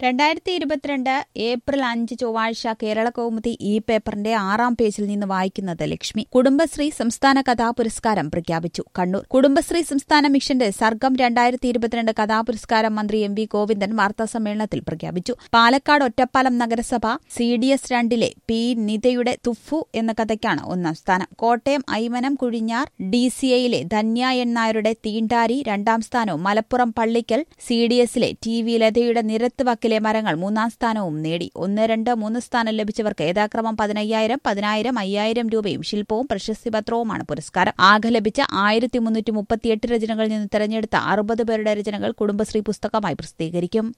രണ്ടായിരത്തി ഇരുപത്തിരണ്ട് ഏപ്രിൽ അഞ്ച് ചൊവ്വാഴ്ച കേരള കൗമുദി ഈ പേപ്പറിന്റെ ആറാം പേജിൽ നിന്ന് വായിക്കുന്നത് ലക്ഷ്മി കുടുംബശ്രീ സംസ്ഥാന കഥാപുരസ്കാരം പ്രഖ്യാപിച്ചു കണ്ണൂർ കുടുംബശ്രീ സംസ്ഥാന മിഷന്റെ സർഗം രണ്ടായിരത്തി ഇരുപത്തിരണ്ട് കഥാപുരസ്കാരം മന്ത്രി എം വി ഗോവിന്ദൻ വാർത്താസമ്മേളനത്തിൽ പ്രഖ്യാപിച്ചു പാലക്കാട് ഒറ്റപ്പാലം നഗരസഭ സി ഡി എസ് രണ്ടിലെ പി നിതയുടെ തുഫു എന്ന കഥയ്ക്കാണ് ഒന്നാം സ്ഥാനം കോട്ടയം ഐമനം കുഴിഞ്ഞാർ ഡി സി എയിലെ ധന്യ എൻ നായരുടെ തീണ്ടാരി രണ്ടാം സ്ഥാനവും മലപ്പുറം പള്ളിക്കൽ സി ഡി എസിലെ ടി വി ലതയുടെ നിരത്ത് വക്കിലെ മരങ്ങൾ മൂന്നാം സ്ഥാനവും നേടി ഒന്ന് രണ്ട് മൂന്ന് സ്ഥാനം ലഭിച്ചവർക്ക് യഥാക്രമം പതിനയ്യായിരം പതിനായിരം അയ്യായിരം രൂപയും ശില്പവും പ്രശസ്തിപത്രവുമാണ് പുരസ്കാരം ആകെ ലഭിച്ച ആയിരത്തി മുന്നൂറ്റി മുപ്പത്തിയെട്ട് രചനകളിൽ നിന്ന് തെരഞ്ഞെടുത്ത അറുപത് പേരുടെ രചനകൾ കുടുംബശ്രീ പുസ്തകമായി പ്രസിദ്ധീകരിക്കും